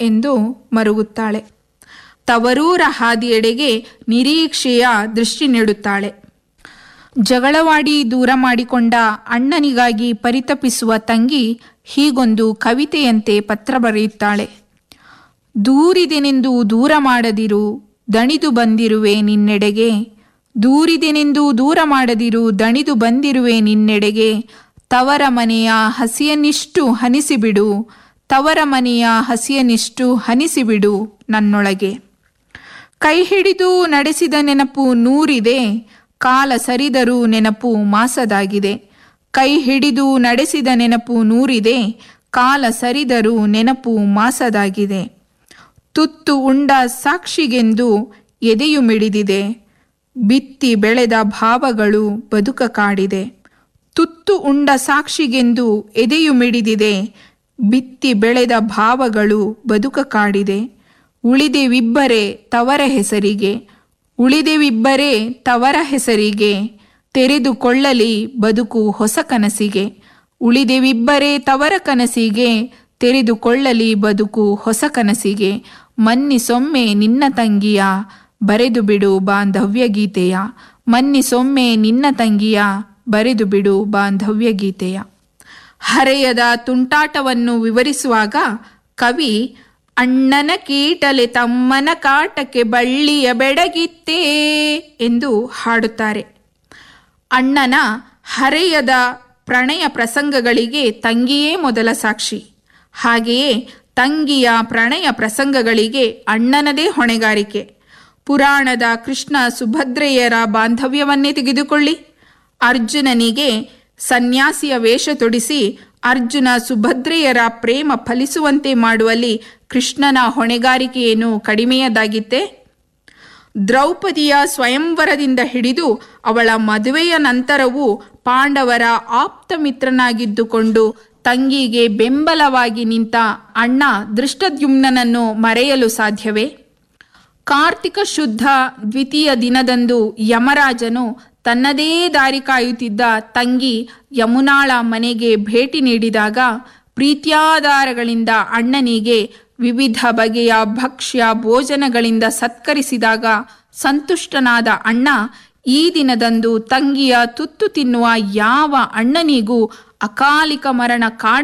ಎಂದು ಮರುಗುತ್ತಾಳೆ ತವರೂರ ಹಾದಿಯೆಡೆಗೆ ನಿರೀಕ್ಷೆಯ ದೃಷ್ಟಿ ನೀಡುತ್ತಾಳೆ ಜಗಳವಾಡಿ ದೂರ ಮಾಡಿಕೊಂಡ ಅಣ್ಣನಿಗಾಗಿ ಪರಿತಪಿಸುವ ತಂಗಿ ಹೀಗೊಂದು ಕವಿತೆಯಂತೆ ಪತ್ರ ಬರೆಯುತ್ತಾಳೆ ದೂರಿದೆನೆಂದು ದೂರ ಮಾಡದಿರು ದಣಿದು ಬಂದಿರುವೆ ನಿನ್ನೆಡೆಗೆ ದೂರಿದೆನೆಂದು ದೂರ ಮಾಡದಿರು ದಣಿದು ಬಂದಿರುವೆ ನಿನ್ನೆಡೆಗೆ ತವರ ಮನೆಯ ಹಸಿಯನ್ನಿಷ್ಟು ಹನಿಸಿಬಿಡು ತವರ ಮನೆಯ ಹಸಿಯನ್ನಿಷ್ಟು ಹನಿಸಿಬಿಡು ನನ್ನೊಳಗೆ ಕೈ ಹಿಡಿದು ನಡೆಸಿದ ನೆನಪು ನೂರಿದೆ ಕಾಲ ಸರಿದರೂ ನೆನಪು ಮಾಸದಾಗಿದೆ ಕೈ ಹಿಡಿದು ನಡೆಸಿದ ನೆನಪು ನೂರಿದೆ ಕಾಲ ಸರಿದರೂ ನೆನಪು ಮಾಸದಾಗಿದೆ ತುತ್ತು ಉಂಡ ಸಾಕ್ಷಿಗೆಂದು ಎದೆಯು ಮಿಡಿದಿದೆ ಬಿತ್ತಿ ಬೆಳೆದ ಭಾವಗಳು ಬದುಕ ಕಾಡಿದೆ ತುತ್ತು ಉಂಡ ಸಾಕ್ಷಿಗೆಂದು ಎದೆಯು ಮಿಡಿದಿದೆ ಬಿತ್ತಿ ಬೆಳೆದ ಭಾವಗಳು ಬದುಕ ಕಾಡಿದೆ ಉಳಿದೆವಿಬ್ಬರೇ ತವರ ಹೆಸರಿಗೆ ಉಳಿದೆವಿಬ್ಬರೇ ತವರ ಹೆಸರಿಗೆ ತೆರೆದುಕೊಳ್ಳಲಿ ಬದುಕು ಹೊಸ ಕನಸಿಗೆ ಉಳಿದೆವಿಬ್ಬರೇ ತವರ ಕನಸಿಗೆ ತೆರೆದುಕೊಳ್ಳಲಿ ಬದುಕು ಹೊಸ ಕನಸಿಗೆ ಮನ್ನಿಸೊಮ್ಮೆ ನಿನ್ನ ತಂಗಿಯ ಬರೆದು ಬಿಡು ಬಾಂಧವ್ಯ ಗೀತೆಯ ಮನ್ನಿಸೊಮ್ಮೆ ನಿನ್ನ ತಂಗಿಯ ಬರೆದು ಬಿಡು ಬಾಂಧವ್ಯ ಗೀತೆಯ ಹರೆಯದ ತುಂಟಾಟವನ್ನು ವಿವರಿಸುವಾಗ ಕವಿ ಅಣ್ಣನ ಕೀಟಲೆ ತಮ್ಮನ ಕಾಟಕ್ಕೆ ಬಳ್ಳಿಯ ಬೆಡಗಿತ್ತೇ ಎಂದು ಹಾಡುತ್ತಾರೆ ಅಣ್ಣನ ಹರೆಯದ ಪ್ರಣಯ ಪ್ರಸಂಗಗಳಿಗೆ ತಂಗಿಯೇ ಮೊದಲ ಸಾಕ್ಷಿ ಹಾಗೆಯೇ ತಂಗಿಯ ಪ್ರಣಯ ಪ್ರಸಂಗಗಳಿಗೆ ಅಣ್ಣನದೇ ಹೊಣೆಗಾರಿಕೆ ಪುರಾಣದ ಕೃಷ್ಣ ಸುಭದ್ರೆಯರ ಬಾಂಧವ್ಯವನ್ನೇ ತೆಗೆದುಕೊಳ್ಳಿ ಅರ್ಜುನನಿಗೆ ಸನ್ಯಾಸಿಯ ವೇಷ ತೊಡಿಸಿ ಅರ್ಜುನ ಸುಭದ್ರೆಯರ ಪ್ರೇಮ ಫಲಿಸುವಂತೆ ಮಾಡುವಲ್ಲಿ ಕೃಷ್ಣನ ಹೊಣೆಗಾರಿಕೆಯೇನು ಕಡಿಮೆಯದಾಗಿತ್ತೆ ದ್ರೌಪದಿಯ ಸ್ವಯಂವರದಿಂದ ಹಿಡಿದು ಅವಳ ಮದುವೆಯ ನಂತರವೂ ಪಾಂಡವರ ಆಪ್ತ ಮಿತ್ರನಾಗಿದ್ದುಕೊಂಡು ತಂಗಿಗೆ ಬೆಂಬಲವಾಗಿ ನಿಂತ ಅಣ್ಣ ದೃಷ್ಟದ್ಯುಮ್ನನನ್ನು ಮರೆಯಲು ಸಾಧ್ಯವೇ ಕಾರ್ತಿಕ ಶುದ್ಧ ದ್ವಿತೀಯ ದಿನದಂದು ಯಮರಾಜನು ತನ್ನದೇ ದಾರಿ ಕಾಯುತ್ತಿದ್ದ ತಂಗಿ ಯಮುನಾಳ ಮನೆಗೆ ಭೇಟಿ ನೀಡಿದಾಗ ಪ್ರೀತ್ಯಾಧಾರಗಳಿಂದ ಅಣ್ಣನಿಗೆ ವಿವಿಧ ಬಗೆಯ ಭಕ್ಷ್ಯ ಭೋಜನಗಳಿಂದ ಸತ್ಕರಿಸಿದಾಗ ಸಂತುಷ್ಟನಾದ ಅಣ್ಣ ಈ ದಿನದಂದು ತಂಗಿಯ ತುತ್ತು ತಿನ್ನುವ ಯಾವ ಅಣ್ಣನಿಗೂ ಅಕಾಲಿಕ ಮರಣ ಕಾಡ